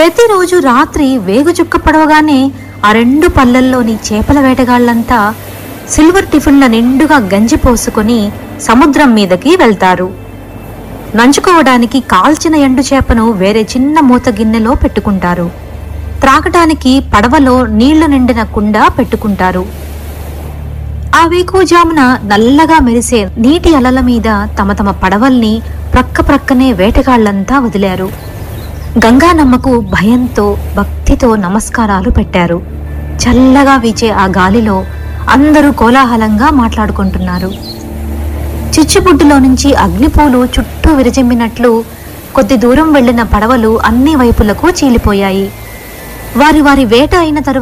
ప్రతిరోజు రాత్రి వేగుచుక్క పడవగానే ఆ రెండు పల్లెల్లోని చేపల వేటగాళ్లంతా సిల్వర్ టిఫిన్ల నిండుగా గంజి పోసుకొని సముద్రం మీదకి వెళ్తారు నంచుకోవడానికి కాల్చిన ఎండు చేపను వేరే చిన్న మూత గిన్నెలో పెట్టుకుంటారు త్రాగటానికి పడవలో నీళ్లు నిండిన కుండ పెట్టుకుంటారు ఆ వేకువజామున నల్లగా మెరిసే నీటి అలల మీద తమ తమ పడవల్ని ప్రక్క ప్రక్కనే వేటగాళ్లంతా వదిలారు గంగానమ్మకు భయంతో భక్తితో నమస్కారాలు పెట్టారు చల్లగా వీచే ఆ గాలిలో అందరూ కోలాహలంగా మాట్లాడుకుంటున్నారు చిచ్చుబుడ్డులో నుంచి అగ్నిపూలు చుట్టూ విరజిమ్మినట్లు కొద్ది దూరం వెళ్లిన పడవలు అన్ని వైపులకు చీలిపోయాయి వారి వారి వేట అయిన తరువాత